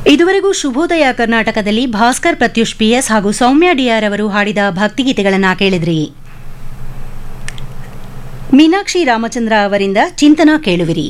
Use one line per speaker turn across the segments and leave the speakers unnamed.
ಇದುವರೆಗೂ ಶುಭೋದಯ ಕರ್ನಾಟಕದಲ್ಲಿ ಭಾಸ್ಕರ್ ಪ್ರತ್ಯುಷ್ ಪಿಎಸ್ ಹಾಗೂ ಸೌಮ್ಯ ಡಿಆರ್ ಅವರು ಹಾಡಿದ ಭಕ್ತಿಗೀತೆಗಳನ್ನ ಕೇಳಿದ್ರಿ ಮೀನಾಕ್ಷಿ ರಾಮಚಂದ್ರ ಅವರಿಂದ ಚಿಂತನ ಕೇಳುವಿರಿ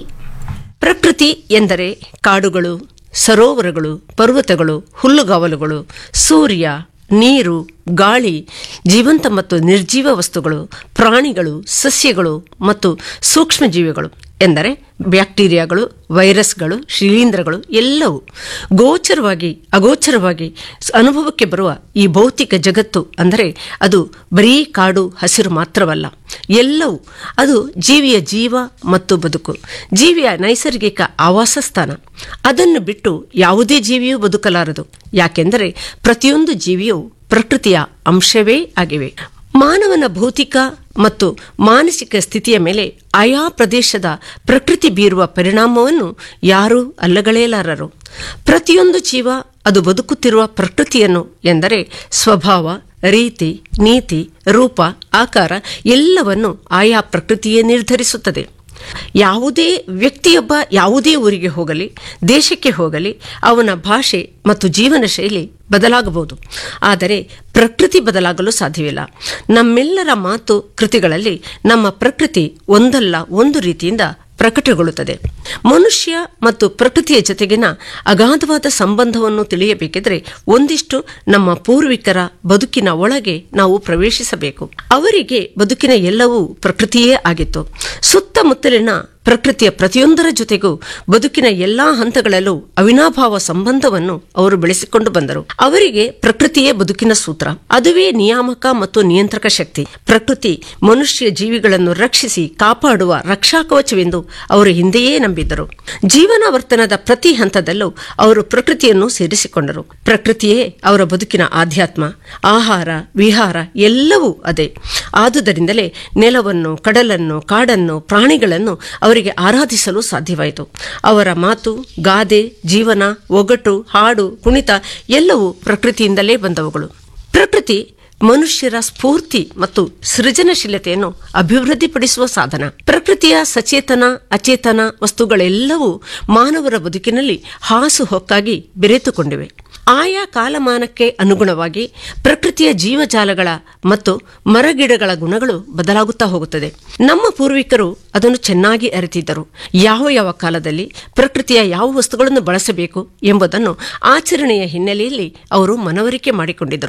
ಪ್ರಕೃತಿ ಎಂದರೆ ಕಾಡುಗಳು ಸರೋವರಗಳು ಪರ್ವತಗಳು ಹುಲ್ಲುಗಾವಲುಗಳು ಸೂರ್ಯ ನೀರು ಗಾಳಿ ಜೀವಂತ ಮತ್ತು ನಿರ್ಜೀವ ವಸ್ತುಗಳು ಪ್ರಾಣಿಗಳು ಸಸ್ಯಗಳು ಮತ್ತು ಸೂಕ್ಷ್ಮಜೀವಿಗಳು ಎಂದರೆ ಬ್ಯಾಕ್ಟೀರಿಯಾಗಳು ವೈರಸ್ಗಳು ಶಿಲೀಂಧ್ರಗಳು ಎಲ್ಲವೂ ಗೋಚರವಾಗಿ ಅಗೋಚರವಾಗಿ ಅನುಭವಕ್ಕೆ ಬರುವ ಈ ಭೌತಿಕ ಜಗತ್ತು ಅಂದರೆ ಅದು ಬರೀ ಕಾಡು ಹಸಿರು ಮಾತ್ರವಲ್ಲ ಎಲ್ಲವೂ ಅದು ಜೀವಿಯ ಜೀವ ಮತ್ತು ಬದುಕು ಜೀವಿಯ ನೈಸರ್ಗಿಕ ಆವಾಸ ಸ್ಥಾನ ಅದನ್ನು ಬಿಟ್ಟು ಯಾವುದೇ ಜೀವಿಯೂ ಬದುಕಲಾರದು ಯಾಕೆಂದರೆ ಪ್ರತಿಯೊಂದು ಜೀವಿಯೂ ಪ್ರಕೃತಿಯ ಅಂಶವೇ ಆಗಿವೆ ಮಾನವನ ಭೌತಿಕ ಮತ್ತು ಮಾನಸಿಕ ಸ್ಥಿತಿಯ ಮೇಲೆ ಆಯಾ ಪ್ರದೇಶದ ಪ್ರಕೃತಿ ಬೀರುವ ಪರಿಣಾಮವನ್ನು ಯಾರೂ ಅಲ್ಲಗಳೆಯಲಾರರು ಪ್ರತಿಯೊಂದು ಜೀವ ಅದು ಬದುಕುತ್ತಿರುವ ಪ್ರಕೃತಿಯನ್ನು ಎಂದರೆ ಸ್ವಭಾವ ರೀತಿ ನೀತಿ ರೂಪ ಆಕಾರ ಎಲ್ಲವನ್ನು ಆಯಾ ಪ್ರಕೃತಿಯೇ ನಿರ್ಧರಿಸುತ್ತದೆ ಯಾವುದೇ ವ್ಯಕ್ತಿಯೊಬ್ಬ ಯಾವುದೇ ಊರಿಗೆ ಹೋಗಲಿ ದೇಶಕ್ಕೆ ಹೋಗಲಿ ಅವನ ಭಾಷೆ ಮತ್ತು ಜೀವನ ಶೈಲಿ ಬದಲಾಗಬಹುದು ಆದರೆ ಪ್ರಕೃತಿ ಬದಲಾಗಲು ಸಾಧ್ಯವಿಲ್ಲ ನಮ್ಮೆಲ್ಲರ ಮಾತು ಕೃತಿಗಳಲ್ಲಿ ನಮ್ಮ ಪ್ರಕೃತಿ ಒಂದಲ್ಲ ಒಂದು ರೀತಿಯಿಂದ ಪ್ರಕಟಗೊಳ್ಳುತ್ತದೆ ಮನುಷ್ಯ ಮತ್ತು ಪ್ರಕೃತಿಯ ಜೊತೆಗಿನ ಅಗಾಧವಾದ ಸಂಬಂಧವನ್ನು ತಿಳಿಯಬೇಕಿದ್ರೆ ಒಂದಿಷ್ಟು ನಮ್ಮ ಪೂರ್ವಿಕರ ಬದುಕಿನ ಒಳಗೆ ನಾವು ಪ್ರವೇಶಿಸಬೇಕು ಅವರಿಗೆ ಬದುಕಿನ ಎಲ್ಲವೂ ಪ್ರಕೃತಿಯೇ ಆಗಿತ್ತು ಸುತ್ತಮುತ್ತಲಿನ ಪ್ರಕೃತಿಯ ಪ್ರತಿಯೊಂದರ ಜೊತೆಗೂ ಬದುಕಿನ ಎಲ್ಲಾ ಹಂತಗಳಲ್ಲೂ ಅವಿನಾಭಾವ ಸಂಬಂಧವನ್ನು ಅವರು ಬೆಳೆಸಿಕೊಂಡು ಬಂದರು ಅವರಿಗೆ ಪ್ರಕೃತಿಯೇ ಬದುಕಿನ ಸೂತ್ರ ಅದುವೇ ನಿಯಾಮಕ ಮತ್ತು ನಿಯಂತ್ರಕ ಶಕ್ತಿ ಪ್ರಕೃತಿ ಮನುಷ್ಯ ಜೀವಿಗಳನ್ನು ರಕ್ಷಿಸಿ ಕಾಪಾಡುವ ರಕ್ಷಾ ಕವಚವೆಂದು ಅವರು ಹಿಂದೆಯೇ ನಂಬಿದ್ದರು ಜೀವನಾವರ್ತನದ ಪ್ರತಿ ಹಂತದಲ್ಲೂ ಅವರು ಪ್ರಕೃತಿಯನ್ನು ಸೇರಿಸಿಕೊಂಡರು ಪ್ರಕೃತಿಯೇ ಅವರ ಬದುಕಿನ ಆಧ್ಯಾತ್ಮ ಆಹಾರ ವಿಹಾರ ಎಲ್ಲವೂ ಅದೇ ಆದುದರಿಂದಲೇ ನೆಲವನ್ನು ಕಡಲನ್ನು ಕಾಡನ್ನು ಪ್ರಾಣಿಗಳನ್ನು ಅವರಿಗೆ ಆರಾಧಿಸಲು ಸಾಧ್ಯವಾಯಿತು ಅವರ ಮಾತು ಗಾದೆ ಜೀವನ ಒಗಟು ಹಾಡು ಕುಣಿತ ಎಲ್ಲವೂ ಪ್ರಕೃತಿಯಿಂದಲೇ ಬಂದವುಗಳು ಪ್ರಕೃತಿ ಮನುಷ್ಯರ ಸ್ಫೂರ್ತಿ ಮತ್ತು ಸೃಜನಶೀಲತೆಯನ್ನು ಅಭಿವೃದ್ಧಿಪಡಿಸುವ ಸಾಧನ ಪ್ರಕೃತಿಯ ಸಚೇತನ ಅಚೇತನ ವಸ್ತುಗಳೆಲ್ಲವೂ ಮಾನವರ ಬದುಕಿನಲ್ಲಿ ಹಾಸು ಹೊಕ್ಕಾಗಿ ಬೆರೆತುಕೊಂಡಿವೆ ಆಯಾ ಕಾಲಮಾನಕ್ಕೆ ಅನುಗುಣವಾಗಿ ಪ್ರಕೃತಿಯ ಜೀವಜಾಲಗಳ ಮತ್ತು ಮರಗಿಡಗಳ ಗುಣಗಳು ಬದಲಾಗುತ್ತಾ ಹೋಗುತ್ತದೆ ನಮ್ಮ ಪೂರ್ವಿಕರು ಅದನ್ನು ಚೆನ್ನಾಗಿ ಅರಿತಿದ್ದರು ಯಾವ ಯಾವ ಕಾಲದಲ್ಲಿ ಪ್ರಕೃತಿಯ ಯಾವ ವಸ್ತುಗಳನ್ನು ಬಳಸಬೇಕು ಎಂಬುದನ್ನು ಆಚರಣೆಯ ಹಿನ್ನೆಲೆಯಲ್ಲಿ ಅವರು ಮನವರಿಕೆ ಮಾಡಿಕೊಂಡಿದ್ದರು